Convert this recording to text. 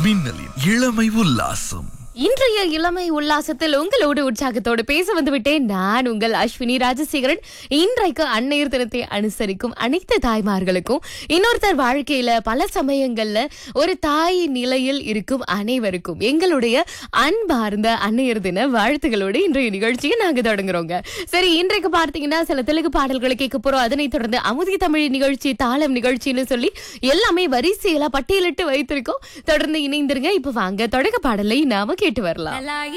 மின்னலின் இளமை உல்லாசம் இன்றைய இளமை உல்லாசத்தில் உங்களோடு உற்சாகத்தோடு பேச வந்துவிட்டேன் நான் உங்கள் அஸ்வினி ராஜசேகரன் இன்றைக்கு அன்னையர் தினத்தை அனுசரிக்கும் அனைத்து தாய்மார்களுக்கும் இன்னொருத்தர் வாழ்க்கையில பல சமயங்கள்ல ஒரு தாய் நிலையில் இருக்கும் அனைவருக்கும் எங்களுடைய அன்பார்ந்த அன்னையர் தின வாழ்த்துகளோடு இன்றைய நிகழ்ச்சியை நாங்க தொடங்குறோங்க சரி இன்றைக்கு பார்த்தீங்கன்னா சில தெலுங்கு பாடல்களை கேட்க போறோம் அதனைத் தொடர்ந்து அமுதி தமிழ் நிகழ்ச்சி தாளம் நிகழ்ச்சின்னு சொல்லி எல்லாமே வரிசையில பட்டியலிட்டு வைத்திருக்கோம் தொடர்ந்து இணைந்திருங்க இப்ப வாங்க தொடக்க பாடலை நாம கேட்டு வரலாம்